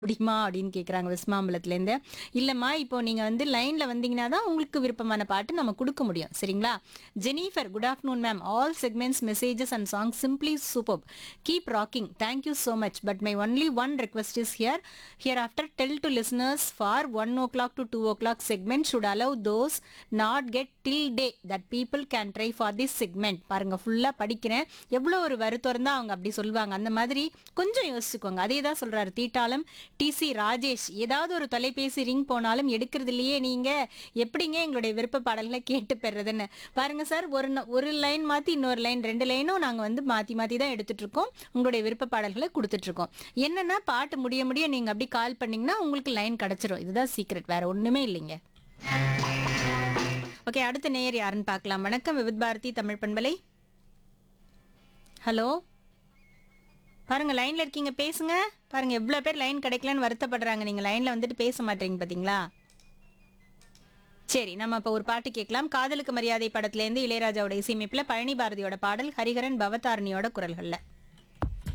முடியுமா அப்படின்னு கேட்குறாங்க வெஸ்மாம்பலத்துலேருந்து இல்லைம்மா இப்போ நீங்கள் வந்து லைனில் வந்தீங்கன்னா தான் உங்களுக்கு விருப்பமான பாட்டு நம்ம கொடுக்க முடியும் சரிங்களா Jennifer good afternoon ma'am all segments messages and song simply super keep rocking thank you so much but my only one request is here here after tell to listeners for one o'clock to two o'clock segment should allow those not get till day that people can try for this segment பாருங்க ஃபுல்லாக படிக்கிறேன் எவ்வளோ ஒரு வருத்தம் தான் அவங்க அப்படி சொல்லுவாங்க அந்த மாதிரி கொஞ்சம் யோசிச்சுக்கோங்க அதே தான் சொல்றாரு தீட்டாளம் டிசி ராஜேஷ் ஏதாவது ஒரு தொலைபேசி ரிங் போனாலும் எடுக்கிறது இல்லையே நீங்க எப்படிங்க எங்களுடைய விருப்ப பாடல்களை கேட்டு பெறதுன்னு பாருங்க சார் ஒரு ந- ஒரு லைன் மாத்தி இன்னொரு லைன் ரெண்டு லைனும் நாங்க வந்து மாத்தி மாத்தி தான் எடுத்துட்டு இருக்கோம் உங்களுடைய விருப்ப பாடல்களை கொடுத்துட்டு இருக்கோம் என்னன்னா பாட்டு முடிய முடிய நீங்க அப்படி கால் பண்ணீங்கன்னா உங்களுக்கு லைன் கிடைச்சிரும் இதுதான் சீக்ரெட் வேற ஒண்ணுமே இல்லைங்க ஓகே அடுத்த நேயர் யாருன்னு பார்க்கலாம் வணக்கம் விவித் பாரதி தமிழ் பண்பலை ஹலோ பாருங்க லைன்ல இருக்கீங்க பேசுங்க பாருங்க எவ்வளவு பேர் லைன் கிடைக்கலன்னு வருத்தப்படுறாங்க நீங்க லைன்ல வந்துட்டு பேச மாட்டீங்க பாத்தீங்களா சரி நம்ம இப்ப ஒரு பாட்டு கேட்கலாம் காதலுக்கு மரியாதை படத்துல இருந்து இளையராஜாவோட இசையமைப்புல பழனி பாரதியோட பாடல் ஹரிஹரன் பவதாரணியோட குரல்கள்ல